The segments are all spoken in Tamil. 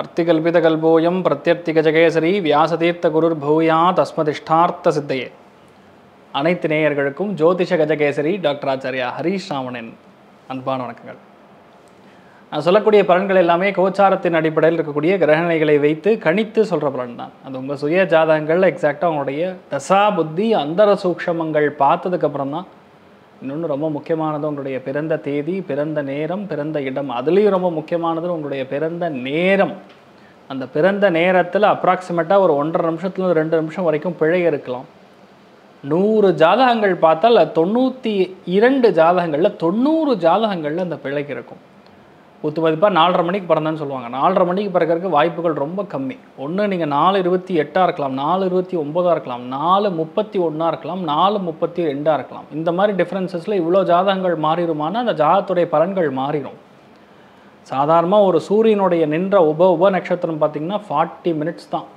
அர்த்திகல்பிதகல்போயம் பிரத்யர்த்திகஜகேசரி வியாசதீர்த்த குருர் பூயா தஸ்மதிஷ்டார்த்த சித்தையே அனைத்து நேயர்களுக்கும் ஜோதிஷ கஜகேசரி டாக்டர் ஆச்சாரியா ஹரீஷ் ராமனின் அன்பான வணக்கங்கள் நான் சொல்லக்கூடிய பலன்கள் எல்லாமே கோச்சாரத்தின் அடிப்படையில் இருக்கக்கூடிய கிரகணைகளை வைத்து கணித்து சொல்கிற பலன் தான் அது உங்கள் சுய ஜாதகங்கள் எக்ஸாக்டாக உங்களுடைய தசா புத்தி அந்தர சூக்ஷமங்கள் பார்த்ததுக்கப்புறம் தான் இன்னொன்று ரொம்ப முக்கியமானது உங்களுடைய பிறந்த தேதி பிறந்த நேரம் பிறந்த இடம் அதுலேயும் ரொம்ப முக்கியமானது உங்களுடைய பிறந்த நேரம் அந்த பிறந்த நேரத்தில் அப்ராக்சிமேட்டாக ஒரு ஒன்றரை நிமிஷத்துல ரெண்டு நிமிஷம் வரைக்கும் பிழை இருக்கலாம் நூறு ஜாதகங்கள் பார்த்தால் தொண்ணூற்றி இரண்டு ஜாதகங்களில் தொண்ணூறு ஜாதகங்களில் அந்த பிழைக்கு இருக்கும் குத்து மதிப்பாக நாலரை மணிக்கு பிறந்தேன்னு சொல்லுவாங்க நாலரை மணிக்கு பிறக்கிறதுக்கு வாய்ப்புகள் ரொம்ப கம்மி ஒன்று நீங்கள் நாலு இருபத்தி எட்டாக இருக்கலாம் நாலு இருபத்தி ஒம்போதாக இருக்கலாம் நாலு முப்பத்தி ஒன்றா இருக்கலாம் நாலு முப்பத்தி ரெண்டாக இருக்கலாம் இந்த மாதிரி டிஃப்ரென்சஸில் இவ்வளோ ஜாதகங்கள் மாறிடுமானா அந்த ஜாதகத்துடைய பலன்கள் மாறிடும் சாதாரணமாக ஒரு சூரியனுடைய நின்ற உப உப நட்சத்திரம் பார்த்திங்கன்னா ஃபார்ட்டி மினிட்ஸ் தான்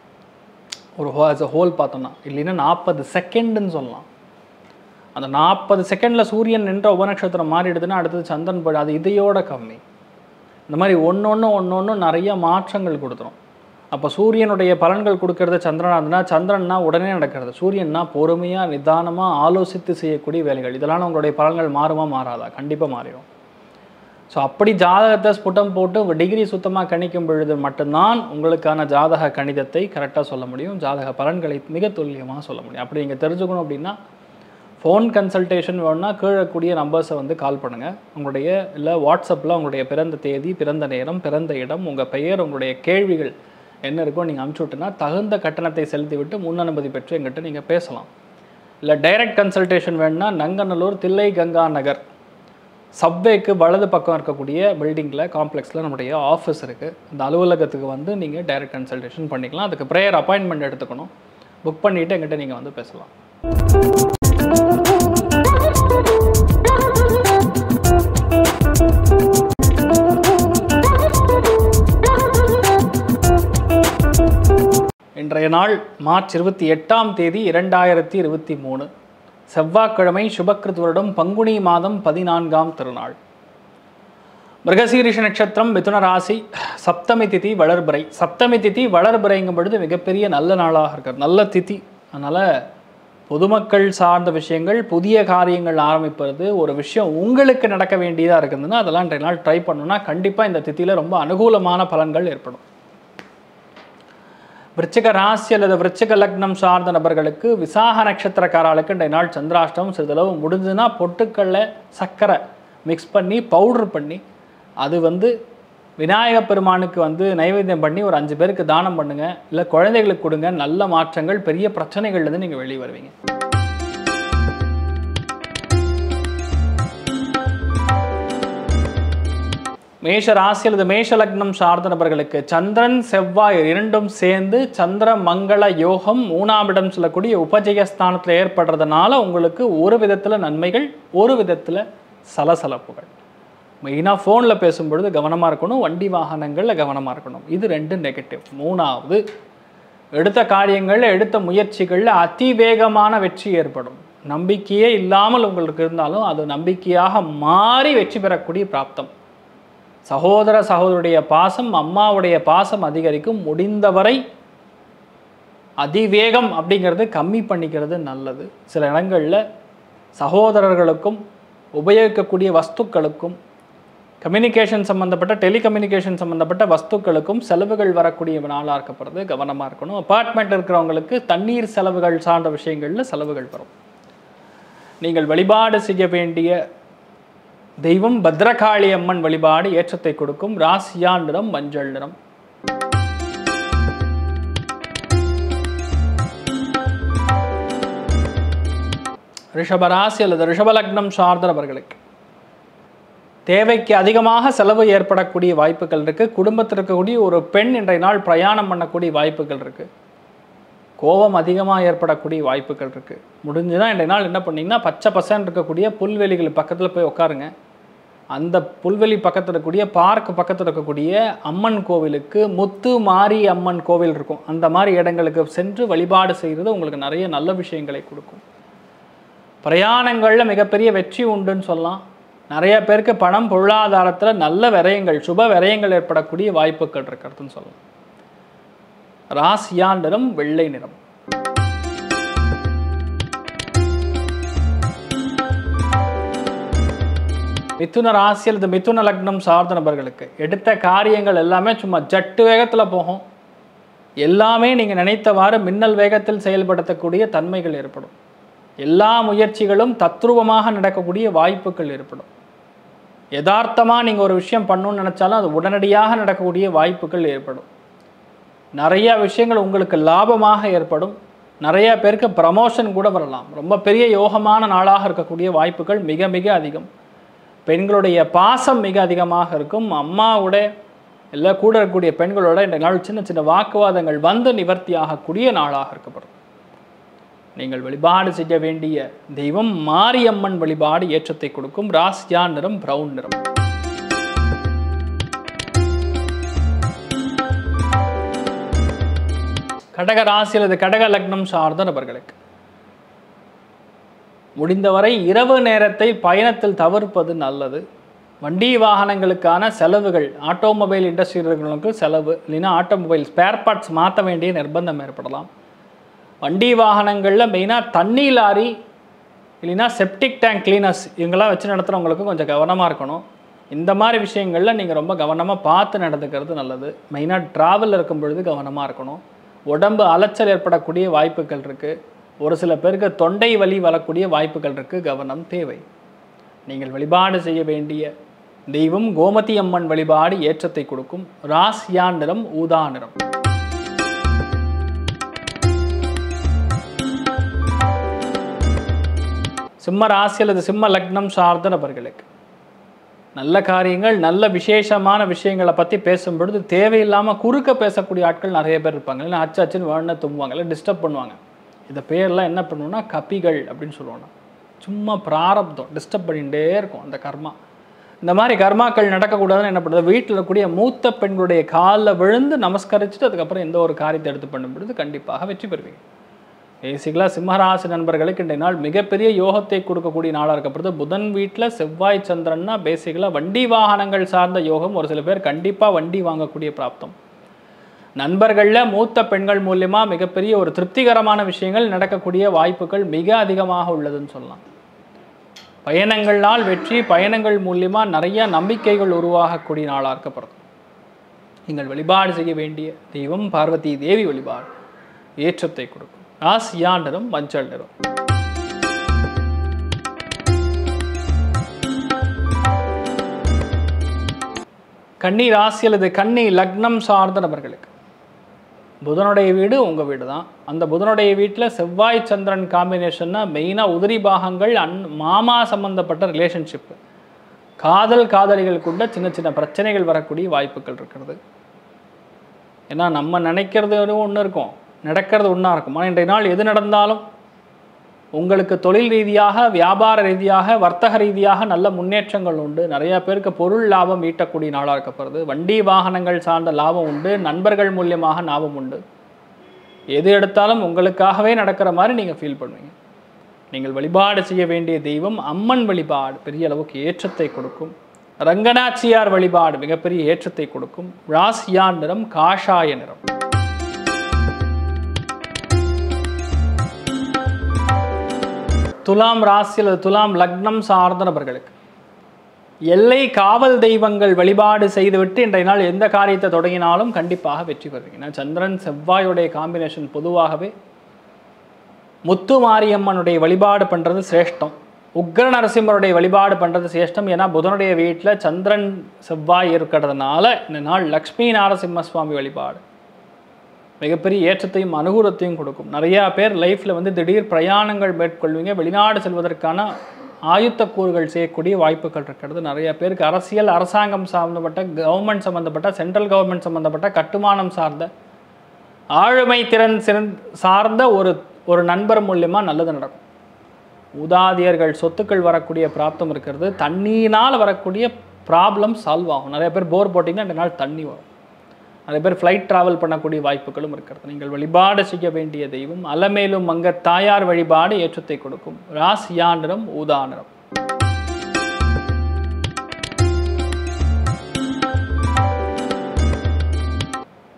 ஒரு ஹோ ஆஸ் அ ஹோல் பார்த்தோம்னா இல்லைன்னா நாற்பது செகண்டுன்னு சொல்லலாம் அந்த நாற்பது செகண்டில் சூரியன் நின்ற உபநட்சத்திரம் மாறிடுதுன்னா அடுத்தது சந்திரன் போய்டு அது இதையோட கம்மி இந்த மாதிரி ஒன்று ஒன்று ஒன்று ஒன்று நிறைய மாற்றங்கள் கொடுத்துரும் அப்போ சூரியனுடைய பலன்கள் கொடுக்கறது சந்திரனா இருந்ததுன்னா சந்திரன்னா உடனே நடக்கிறது சூரியன்னா பொறுமையாக நிதானமாக ஆலோசித்து செய்யக்கூடிய வேலைகள் இதெல்லாம் உங்களுடைய பலன்கள் மாறுமா மாறாதா கண்டிப்பாக மாறிடும் ஸோ அப்படி ஜாதகத்தை ஸ்புட்டம் போட்டு உங்கள் டிகிரி சுத்தமாக கணிக்கும் பொழுது மட்டும்தான் உங்களுக்கான ஜாதக கணிதத்தை கரெக்டாக சொல்ல முடியும் ஜாதக பலன்களை மிக துல்லியமாக சொல்ல முடியும் அப்படி நீங்கள் தெரிஞ்சுக்கணும் அப்படின்னா ஃபோன் கன்சல்டேஷன் வேணும்னா கீழே கூடிய நம்பர்ஸை வந்து கால் பண்ணுங்கள் உங்களுடைய இல்லை வாட்ஸ்அப்பில் உங்களுடைய பிறந்த தேதி பிறந்த நேரம் பிறந்த இடம் உங்கள் பெயர் உங்களுடைய கேள்விகள் என்ன இருக்கோ நீங்கள் அனுப்பிச்சி விட்டுனா தகுந்த கட்டணத்தை செலுத்தி விட்டு முன் அனுமதி பெற்று எங்கிட்ட நீங்கள் பேசலாம் இல்லை டைரக்ட் கன்சல்டேஷன் வேணும்னா நங்கநல்லூர் தில்லை கங்கா நகர் சப்வேக்கு வலது பக்கம் இருக்கக்கூடிய பில்டிங்கில் காம்ப்ளெக்ஸில் நம்முடைய ஆஃபீஸ் இருக்குது இந்த அலுவலகத்துக்கு வந்து நீங்கள் டைரக்ட் கன்சல்டேஷன் பண்ணிக்கலாம் அதுக்கு ப்ரேயர் அப்பாயின்மெண்ட் எடுத்துக்கணும் புக் பண்ணிவிட்டு எங்கிட்ட நீங்கள் வந்து பேசலாம் இன்றைய நாள் மார்ச் இருபத்தி எட்டாம் தேதி இரண்டாயிரத்தி இருபத்தி மூணு செவ்வாய்க்கிழமை சுபக்கிருத் வருடம் பங்குனி மாதம் பதினான்காம் திருநாள் மிருகசீரிஷ நட்சத்திரம் மிதுன ராசி சப்தமி திதி வளர்பிறை சப்தமி திதி வளர்பிறைங்கும் பொழுது மிகப்பெரிய நல்ல நாளாக இருக்கிறது நல்ல திதி அதனால் பொதுமக்கள் சார்ந்த விஷயங்கள் புதிய காரியங்கள் ஆரம்பிப்பது ஒரு விஷயம் உங்களுக்கு நடக்க வேண்டியதாக இருக்குதுன்னா அதெல்லாம் இன்றைய நாள் ட்ரை பண்ணணும்னா கண்டிப்பாக இந்த திதியில் ரொம்ப அனுகூலமான பலன்கள் ஏற்படும் விருச்சிக ராசி அல்லது விருச்சிக லக்னம் சார்ந்த நபர்களுக்கு விசாக நட்சத்திரக்காரர்களுக்கு இன்றைய நாள் சந்திராஷ்டம் சிறிதளவு முடிஞ்சுன்னா பொட்டுக்கல்ல சர்க்கரை மிக்ஸ் பண்ணி பவுடர் பண்ணி அது வந்து விநாயக பெருமானுக்கு வந்து நைவேத்தியம் பண்ணி ஒரு அஞ்சு பேருக்கு தானம் பண்ணுங்க இல்லை குழந்தைகளுக்கு கொடுங்க நல்ல மாற்றங்கள் பெரிய பிரச்சனைகள்லேருந்து நீங்கள் வெளியே வருவீங்க மேஷ ராசி அல்லது மேஷ லக்னம் சார்ந்த நபர்களுக்கு சந்திரன் செவ்வாய் இரண்டும் சேர்ந்து சந்திர மங்கள யோகம் மூணாம் இடம் சொல்லக்கூடிய உபஜயஸ்தானத்தில் ஏற்படுறதுனால உங்களுக்கு ஒரு விதத்தில் நன்மைகள் ஒரு விதத்தில் சலசலப்புகள் மெயினாக ஃபோனில் பேசும்பொழுது கவனமாக இருக்கணும் வண்டி வாகனங்களில் கவனமாக இருக்கணும் இது ரெண்டு நெகட்டிவ் மூணாவது எடுத்த காரியங்களில் எடுத்த முயற்சிகளில் அதிவேகமான வெற்றி ஏற்படும் நம்பிக்கையே இல்லாமல் உங்களுக்கு இருந்தாலும் அது நம்பிக்கையாக மாறி வெற்றி பெறக்கூடிய பிராப்தம் சகோதர சகோதருடைய பாசம் அம்மாவுடைய பாசம் அதிகரிக்கும் முடிந்தவரை அதிவேகம் அப்படிங்கிறது கம்மி பண்ணிக்கிறது நல்லது சில இடங்களில் சகோதரர்களுக்கும் உபயோகிக்கக்கூடிய வஸ்துக்களுக்கும் கம்யூனிகேஷன் சம்மந்தப்பட்ட டெலிகம்யூனிகேஷன் சம்மந்தப்பட்ட வஸ்துக்களுக்கும் செலவுகள் வரக்கூடிய நாளாக இருக்கப்படுறது கவனமாக இருக்கணும் அப்பார்ட்மெண்ட் இருக்கிறவங்களுக்கு தண்ணீர் செலவுகள் சார்ந்த விஷயங்களில் செலவுகள் வரும் நீங்கள் வழிபாடு செய்ய வேண்டிய தெய்வம் பத்ரகாளி அம்மன் வழிபாடு ஏற்றத்தை கொடுக்கும் ராசியா நிறம் மஞ்சள் நிறம் ரிஷபராசி அல்லது ரிஷபலக்னம் சார்ந்தவர்களுக்கு தேவைக்கு அதிகமாக செலவு ஏற்படக்கூடிய வாய்ப்புகள் இருக்குது குடும்பத்தில் இருக்கக்கூடிய ஒரு பெண் இன்றைய நாள் பிரயாணம் பண்ணக்கூடிய வாய்ப்புகள் இருக்குது கோபம் அதிகமாக ஏற்படக்கூடிய வாய்ப்புகள் இருக்குது முடிஞ்சுன்னா இன்றைய நாள் என்ன பண்ணிங்கன்னா பச்சை பசன் இருக்கக்கூடிய புல்வெளிகள் பக்கத்தில் போய் உட்காருங்க அந்த புல்வெளி பக்கத்தில் இருக்கக்கூடிய பார்க் பக்கத்தில் இருக்கக்கூடிய அம்மன் கோவிலுக்கு முத்து மாரி அம்மன் கோவில் இருக்கும் அந்த மாதிரி இடங்களுக்கு சென்று வழிபாடு செய்கிறது உங்களுக்கு நிறைய நல்ல விஷயங்களை கொடுக்கும் பிரயாணங்களில் மிகப்பெரிய வெற்றி உண்டுன்னு சொல்லலாம் நிறைய பேருக்கு பணம் பொருளாதாரத்தில் நல்ல விரயங்கள் சுப விரயங்கள் ஏற்படக்கூடிய வாய்ப்புகள் இருக்கிறதுன்னு சொல்லலாம் ராசியா நிறம் வெள்ளை நிறம் மிதுன ராசி அல்லது மிதுன லக்னம் சார்ந்த நபர்களுக்கு எடுத்த காரியங்கள் எல்லாமே சும்மா ஜட்டு வேகத்தில் போகும் எல்லாமே நீங்கள் நினைத்தவாறு மின்னல் வேகத்தில் செயல்படுத்தக்கூடிய தன்மைகள் ஏற்படும் எல்லா முயற்சிகளும் தத்ரூபமாக நடக்கக்கூடிய வாய்ப்புகள் ஏற்படும் யதார்த்தமாக நீங்கள் ஒரு விஷயம் பண்ணணும்னு நினச்சாலும் அது உடனடியாக நடக்கக்கூடிய வாய்ப்புகள் ஏற்படும் நிறைய விஷயங்கள் உங்களுக்கு லாபமாக ஏற்படும் நிறைய பேருக்கு ப்ரமோஷன் கூட வரலாம் ரொம்ப பெரிய யோகமான நாளாக இருக்கக்கூடிய வாய்ப்புகள் மிக மிக அதிகம் பெண்களுடைய பாசம் மிக அதிகமாக இருக்கும் அம்மாவோட இல்லை கூட இருக்கக்கூடிய பெண்களோட இந்த நாள் சின்ன சின்ன வாக்குவாதங்கள் வந்து நிவர்த்தி ஆகக்கூடிய நாளாக இருக்கப்படும் நீங்கள் வழிபாடு செய்ய வேண்டிய தெய்வம் மாரியம்மன் வழிபாடு ஏற்றத்தை கொடுக்கும் ராசியா நிறம் பிரவுன் நிறம் கடக ராசி அல்லது கடக லக்னம் சார்ந்த நபர்களுக்கு முடிந்தவரை இரவு நேரத்தை பயணத்தில் தவிர்ப்பது நல்லது வண்டி வாகனங்களுக்கான செலவுகள் ஆட்டோமொபைல் இண்டஸ்ட்ரிகளுக்கு செலவு இல்லைன்னா ஆட்டோமொபைல் ஸ்பேர் பார்ட்ஸ் மாற்ற வேண்டிய நிர்பந்தம் ஏற்படலாம் வண்டி வாகனங்களில் மெயினாக தண்ணி லாரி இல்லைன்னா செப்டிக் டேங்க் கிளீனர்ஸ் இவங்கெல்லாம் வச்சு நடத்துகிறவங்களுக்கு கொஞ்சம் கவனமாக இருக்கணும் இந்த மாதிரி விஷயங்களில் நீங்கள் ரொம்ப கவனமாக பார்த்து நடந்துக்கிறது நல்லது மெயினாக ட்ராவல் இருக்கும் பொழுது கவனமாக இருக்கணும் உடம்பு அலைச்சல் ஏற்படக்கூடிய வாய்ப்புகள் இருக்குது ஒரு சில பேருக்கு தொண்டை வலி வரக்கூடிய வாய்ப்புகள் இருக்குது கவனம் தேவை நீங்கள் வழிபாடு செய்ய வேண்டிய தெய்வம் கோமதி அம்மன் வழிபாடு ஏற்றத்தை கொடுக்கும் ராசியா நிறம் ஊதா நிறம் சிம்ம ராசி அல்லது சிம்ம லக்னம் சார்ந்த நபர்களுக்கு நல்ல காரியங்கள் நல்ல விசேஷமான விஷயங்களை பற்றி பேசும்பொழுது தேவையில்லாமல் குறுக்க பேசக்கூடிய ஆட்கள் நிறைய பேர் இருப்பாங்க இல்லை அச்சு அச்சுன்னு வேணும்னு தும்புவாங்க இல்லை டிஸ்டர்ப் பண்ணுவாங்க இந்த பேர்லாம் என்ன பண்ணுவோம்னா கபிகள் அப்படின்னு சொல்லுவோம் சும்மா பிராரப்தம் டிஸ்டர்ப் பண்ணிகிட்டே இருக்கும் அந்த கர்மா இந்த மாதிரி கர்மாக்கள் நடக்கக்கூடாதுன்னு என்ன பண்ணுறது வீட்டில் இருக்கக்கூடிய மூத்த பெண்களுடைய காலில் விழுந்து நமஸ்கரிச்சுட்டு அதுக்கப்புறம் எந்த ஒரு காரியத்தை எடுத்து பண்ணும்பொழுது கண்டிப்பாக வெற்றி பெறுவீங்க பேசிக்கலாக சிம்மராசி நண்பர்களுக்கு இன்றைய நாள் மிகப்பெரிய யோகத்தை கொடுக்கக்கூடிய நாளாக இருக்கப்படுது புதன் வீட்டில் செவ்வாய் சந்திரன்னா பேசிக்கலாக வண்டி வாகனங்கள் சார்ந்த யோகம் ஒரு சில பேர் கண்டிப்பாக வண்டி வாங்கக்கூடிய பிராப்தம் நண்பர்களில் மூத்த பெண்கள் மூலியமாக மிகப்பெரிய ஒரு திருப்திகரமான விஷயங்கள் நடக்கக்கூடிய வாய்ப்புகள் மிக அதிகமாக உள்ளதுன்னு சொல்லலாம் பயணங்களால் வெற்றி பயணங்கள் மூலியமாக நிறைய நம்பிக்கைகள் உருவாகக்கூடிய நாளாக இருக்கப்படுது நீங்கள் வழிபாடு செய்ய வேண்டிய தெய்வம் பார்வதி தேவி வழிபாடு ஏற்றத்தை கொடுக்கும் ராசியா நிறம் மஞ்சள் நிறம் கன்னி ராசி அல்லது கன்னி லக்னம் சார்ந்த நபர்களுக்கு புதனுடைய வீடு உங்கள் வீடு தான் அந்த புதனுடைய வீட்டில் செவ்வாய் சந்திரன் காம்பினேஷன்னா மெயினாக உதிரி பாகங்கள் அன் மாமா சம்பந்தப்பட்ட ரிலேஷன்ஷிப்பு காதல் காதலிகளுக்குள்ள சின்ன சின்ன பிரச்சனைகள் வரக்கூடிய வாய்ப்புகள் இருக்கிறது ஏன்னா நம்ம நினைக்கிறது ஒன்று இருக்கும் நடக்கிறது ஒன்றா இருக்கும் ஆனால் இன்றைய நாள் எது நடந்தாலும் உங்களுக்கு தொழில் ரீதியாக வியாபார ரீதியாக வர்த்தக ரீதியாக நல்ல முன்னேற்றங்கள் உண்டு நிறைய பேருக்கு பொருள் லாபம் ஈட்டக்கூடிய நாளாக இருக்கப்படுது வண்டி வாகனங்கள் சார்ந்த லாபம் உண்டு நண்பர்கள் மூலியமாக லாபம் உண்டு எது எடுத்தாலும் உங்களுக்காகவே நடக்கிற மாதிரி நீங்கள் ஃபீல் பண்ணுவீங்க நீங்கள் வழிபாடு செய்ய வேண்டிய தெய்வம் அம்மன் வழிபாடு பெரிய அளவுக்கு ஏற்றத்தை கொடுக்கும் ரங்கநாச்சியார் வழிபாடு மிகப்பெரிய ஏற்றத்தை கொடுக்கும் ராசியா நிறம் காஷாய நிறம் துலாம் ராசி அல்லது துலாம் லக்னம் சார்ந்த நபர்களுக்கு எல்லை காவல் தெய்வங்கள் வழிபாடு செய்துவிட்டு இன்றைய நாள் எந்த காரியத்தை தொடங்கினாலும் கண்டிப்பாக வெற்றி பெறுவீங்க ஏன்னா சந்திரன் செவ்வாயுடைய காம்பினேஷன் பொதுவாகவே முத்து மாரியம்மனுடைய வழிபாடு பண்ணுறது சிரேஷ்டம் உக்ர நரசிம்மருடைய வழிபாடு பண்ணுறது சிரேஷ்டம் ஏன்னா புதனுடைய வீட்டில் சந்திரன் செவ்வாய் இருக்கிறதுனால இந்த நாள் லக்ஷ்மி நாரசிம்ம சுவாமி வழிபாடு மிகப்பெரிய ஏற்றத்தையும் அனுகூலத்தையும் கொடுக்கும் நிறையா பேர் லைஃப்பில் வந்து திடீர் பிரயாணங்கள் மேற்கொள்வீங்க வெளிநாடு செல்வதற்கான ஆயுத்த கூறுகள் செய்யக்கூடிய வாய்ப்புகள் இருக்கிறது நிறைய பேருக்கு அரசியல் அரசாங்கம் சார்ந்தப்பட்ட கவர்மெண்ட் சம்மந்தப்பட்ட சென்ட்ரல் கவர்மெண்ட் சம்மந்தப்பட்ட கட்டுமானம் சார்ந்த ஆளுமை திறன் சிறந் சார்ந்த ஒரு ஒரு நண்பர் மூலியமாக நல்லது நடக்கும் உதாதியர்கள் சொத்துக்கள் வரக்கூடிய பிராப்தம் இருக்கிறது தண்ணியினால் வரக்கூடிய ப்ராப்ளம் சால்வ் ஆகும் நிறைய பேர் போர் போட்டிங்கன்னா ரெண்டு நாள் தண்ணி வரும் நிறைய பேர் ஃப்ளைட் ட்ராவல் பண்ணக்கூடிய வாய்ப்புகளும் இருக்கிறது நீங்கள் வழிபாடு செய்ய வேண்டிய தெய்வம் அலமேலும் அங்க தாயார் வழிபாடு ஏற்றத்தை கொடுக்கும் ராசியா நிறம் ஊதா நிறம்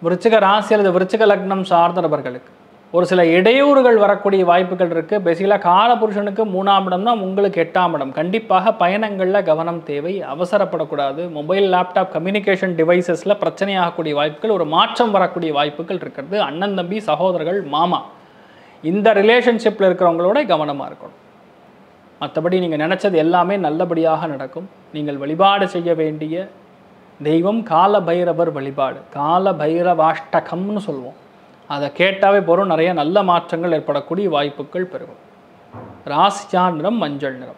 விருச்சிக ராசி அல்லது விருச்சிக லக்னம் சார்ந்த நபர்களுக்கு ஒரு சில இடையூறுகள் வரக்கூடிய வாய்ப்புகள் இருக்குது பேசிக்கலாக காலபுருஷனுக்கு மூணாம் இடம் தான் உங்களுக்கு எட்டாம் இடம் கண்டிப்பாக பயணங்களில் கவனம் தேவை அவசரப்படக்கூடாது மொபைல் லேப்டாப் கம்யூனிகேஷன் டிவைசஸில் பிரச்சனையாகக்கூடிய வாய்ப்புகள் ஒரு மாற்றம் வரக்கூடிய வாய்ப்புகள் இருக்கிறது அண்ணன் தம்பி சகோதரர்கள் மாமா இந்த ரிலேஷன்ஷிப்பில் இருக்கிறவங்களோட கவனமாக இருக்கணும் மற்றபடி நீங்கள் நினச்சது எல்லாமே நல்லபடியாக நடக்கும் நீங்கள் வழிபாடு செய்ய வேண்டிய தெய்வம் கால பைரவர் வழிபாடு கால பைரவாஷ்டகம்னு சொல்லுவோம் அதை கேட்டாவே போகிறோம் நிறைய நல்ல மாற்றங்கள் ஏற்படக்கூடிய வாய்ப்புகள் பெருகும் ராசியா நிறம் மஞ்சள் நிறம்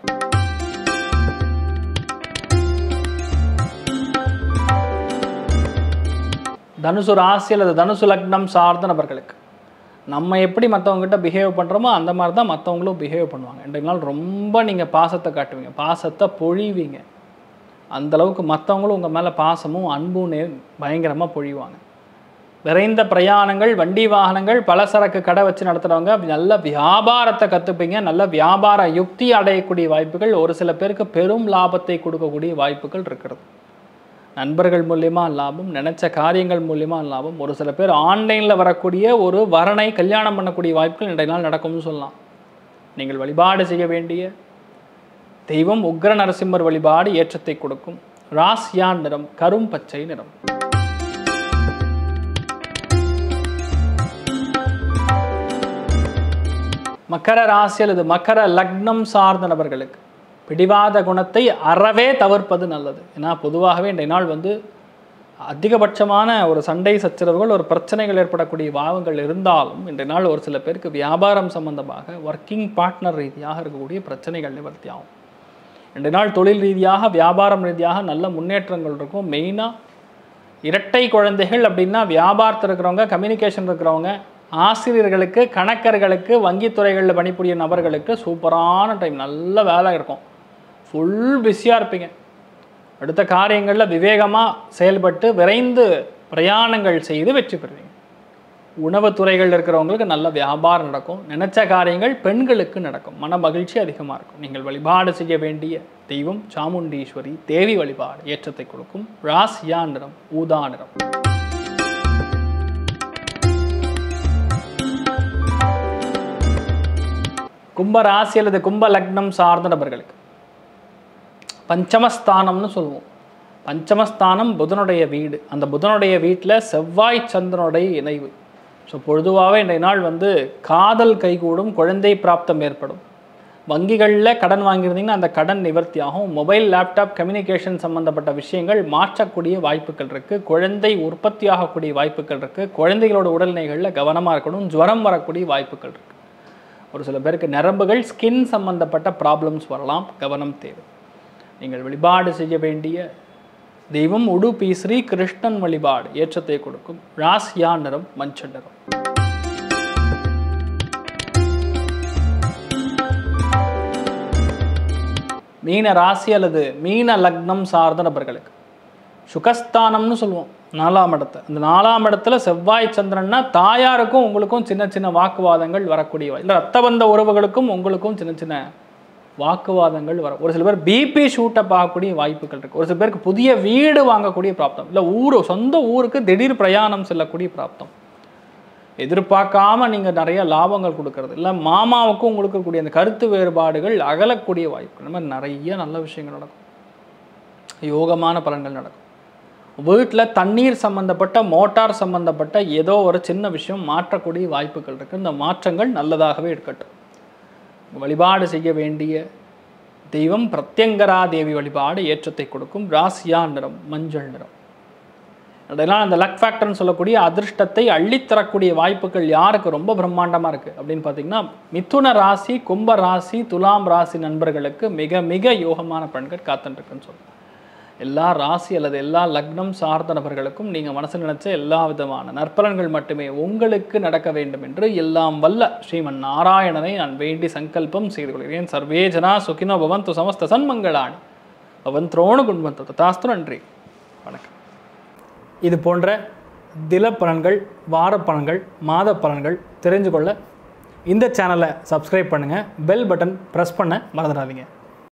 தனுசு ராசி அல்லது தனுசு லக்னம் சார்ந்த நபர்களுக்கு நம்ம எப்படி மற்றவங்ககிட்ட பிஹேவ் பண்ணுறோமோ அந்த மாதிரி தான் மற்றவங்களும் பிஹேவ் பண்ணுவாங்க இன்றைக்கு நாள் ரொம்ப நீங்கள் பாசத்தை காட்டுவீங்க பாசத்தை பொழிவீங்க அந்த அளவுக்கு மற்றவங்களும் உங்கள் மேலே பாசமும் அன்பும் நே பயங்கரமாக பொழிவாங்க விரைந்த பிரயாணங்கள் வண்டி வாகனங்கள் பலசரக்கு கடை வச்சு நடத்துகிறவங்க நல்ல வியாபாரத்தை கற்றுப்பீங்க நல்ல வியாபார யுக்தி அடையக்கூடிய வாய்ப்புகள் ஒரு சில பேருக்கு பெரும் லாபத்தை கொடுக்கக்கூடிய வாய்ப்புகள் இருக்கிறது நண்பர்கள் மூலியமா லாபம் நினைச்ச காரியங்கள் மூலியமா லாபம் ஒரு சில பேர் ஆன்லைனில் வரக்கூடிய ஒரு வரனை கல்யாணம் பண்ணக்கூடிய வாய்ப்புகள் இன்றைய நாள் நடக்கும்னு சொல்லலாம் நீங்கள் வழிபாடு செய்ய வேண்டிய தெய்வம் உக்ர நரசிம்மர் வழிபாடு ஏற்றத்தை கொடுக்கும் ராசியான் நிறம் கரும் பச்சை நிறம் மக்கர ராசி அல்லது மக்கர லக்னம் சார்ந்த நபர்களுக்கு பிடிவாத குணத்தை அறவே தவிர்ப்பது நல்லது ஏன்னா பொதுவாகவே இன்றைய நாள் வந்து அதிகபட்சமான ஒரு சண்டை சச்சரவுகள் ஒரு பிரச்சனைகள் ஏற்படக்கூடிய பாவங்கள் இருந்தாலும் இன்றைய நாள் ஒரு சில பேருக்கு வியாபாரம் சம்பந்தமாக ஒர்க்கிங் பார்ட்னர் ரீதியாக இருக்கக்கூடிய பிரச்சனைகள் நிவர்த்தி ஆகும் இன்றைய நாள் தொழில் ரீதியாக வியாபாரம் ரீதியாக நல்ல முன்னேற்றங்கள் இருக்கும் மெயினாக இரட்டை குழந்தைகள் அப்படின்னா வியாபாரத்தில் இருக்கிறவங்க கம்யூனிகேஷன் இருக்கிறவங்க ஆசிரியர்களுக்கு கணக்கர்களுக்கு வங்கித்துறைகளில் பணிபுரிய நபர்களுக்கு சூப்பரான டைம் நல்ல வேலை இருக்கும் ஃபுல் பிஸியாக இருப்பீங்க அடுத்த காரியங்களில் விவேகமாக செயல்பட்டு விரைந்து பிரயாணங்கள் செய்து வெற்றி பெறுவீங்க உணவுத்துறைகள் இருக்கிறவங்களுக்கு நல்ல வியாபாரம் நடக்கும் நினைச்ச காரியங்கள் பெண்களுக்கு நடக்கும் மன மகிழ்ச்சி அதிகமாக இருக்கும் நீங்கள் வழிபாடு செய்ய வேண்டிய தெய்வம் சாமுண்டீஸ்வரி தேவி வழிபாடு ஏற்றத்தை கொடுக்கும் ராசியா நிறம் ஊதா நிறம் கும்ப ராசி அல்லது கும்ப லக்னம் சார்ந்த நபர்களுக்கு பஞ்சமஸ்தானம்னு சொல்லுவோம் பஞ்சமஸ்தானம் புதனுடைய வீடு அந்த புதனுடைய வீட்டில் செவ்வாய் சந்திரனுடைய இணைவு ஸோ பொதுவாகவே இன்றைய நாள் வந்து காதல் கைகூடும் குழந்தை பிராப்தம் ஏற்படும் வங்கிகளில் கடன் வாங்கியிருந்தீங்கன்னா அந்த கடன் நிவர்த்தி ஆகும் மொபைல் லேப்டாப் கம்யூனிகேஷன் சம்மந்தப்பட்ட விஷயங்கள் மாற்றக்கூடிய வாய்ப்புகள் இருக்குது குழந்தை உற்பத்தி ஆகக்கூடிய வாய்ப்புகள் இருக்குது குழந்தைகளோட உடல்நிலைகளில் கவனமாக இருக்கணும் ஜுவரம் வரக்கூடிய வாய்ப்புகள் இருக்குது ஒரு சில பேருக்கு நரம்புகள் ஸ்கின் சம்பந்தப்பட்ட ப்ராப்ளம்ஸ் வரலாம் கவனம் தேவை நீங்கள் வழிபாடு செய்ய வேண்டிய தெய்வம் உடுப்பி ஸ்ரீ கிருஷ்ணன் வழிபாடு ஏற்றத்தை கொடுக்கும் ராசியா நிறம் மஞ்சள் நிறம் மீன ராசி அல்லது மீன லக்னம் சார்ந்த நபர்களுக்கு சுகஸ்தானம்னு சொல்லுவோம் நாலாம் இடத்தை இந்த நாலாம் இடத்துல செவ்வாய் சந்திரன்னா தாயாருக்கும் உங்களுக்கும் சின்ன சின்ன வாக்குவாதங்கள் வரக்கூடிய வா- இல்லை ரத்த பந்த உறவுகளுக்கும் உங்களுக்கும் சின்ன சின்ன வாக்குவாதங்கள் வரும் ஒரு சில பேர் பிபி ஷூட்டப் ஆகக்கூடிய வாய்ப்புகள் இருக்குது ஒரு சில பேருக்கு புதிய வீடு வாங்கக்கூடிய பிராப்தம் இல்லை ஊர் சொந்த ஊருக்கு திடீர் பிரயாணம் செல்லக்கூடிய பிராப்தம் எதிர்பார்க்காம நீங்கள் நிறைய லாபங்கள் கொடுக்கறது இல்லை மாமாவுக்கும் உங்களுக்கு இருக்கக்கூடிய அந்த கருத்து வேறுபாடுகள் அகலக்கூடிய வாய்ப்பு இந்த மாதிரி நிறைய நல்ல விஷயங்கள் நடக்கும் யோகமான பலன்கள் நடக்கும் வீட்டில் தண்ணீர் சம்பந்தப்பட்ட மோட்டார் சம்பந்தப்பட்ட ஏதோ ஒரு சின்ன விஷயம் மாற்றக்கூடிய வாய்ப்புகள் இருக்குது இந்த மாற்றங்கள் நல்லதாகவே இருக்கட்டும் வழிபாடு செய்ய வேண்டிய தெய்வம் பிரத்யங்கரா தேவி வழிபாடு ஏற்றத்தை கொடுக்கும் ராசியா நிறம் மஞ்சள் நிறம் அதெல்லாம் அந்த லக் ஃபேக்டர்னு சொல்லக்கூடிய அதிர்ஷ்டத்தை அள்ளித்தரக்கூடிய வாய்ப்புகள் யாருக்கு ரொம்ப பிரம்மாண்டமாக இருக்குது அப்படின்னு பார்த்தீங்கன்னா மிதுன ராசி கும்ப ராசி துலாம் ராசி நண்பர்களுக்கு மிக மிக யோகமான பலன்கள் காத்துட்டுருக்குன்னு சொல்லலாம் எல்லா ராசி அல்லது எல்லா லக்னம் சார்ந்த நபர்களுக்கும் நீங்கள் மனசில் நினைச்ச எல்லா விதமான நற்பலன்கள் மட்டுமே உங்களுக்கு நடக்க வேண்டும் என்று எல்லாம் வல்ல ஸ்ரீமன் நாராயணனை நான் வேண்டி சங்கல்பம் செய்து கொள்கிறேன் சர்வே ஜனா சுகினோ பவந்து சமஸ்த சன்மங்களாணி பவந்த்ரோணு குண்பந்தோ தாஸ்து நன்றி வணக்கம் இது போன்ற தில பலன்கள் வார பலன்கள் மாத பலன்கள் தெரிஞ்சு கொள்ள இந்த சேனலை சப்ஸ்கிரைப் பண்ணுங்கள் பெல் பட்டன் ப்ரெஸ் பண்ண மறந்துடாதீங்க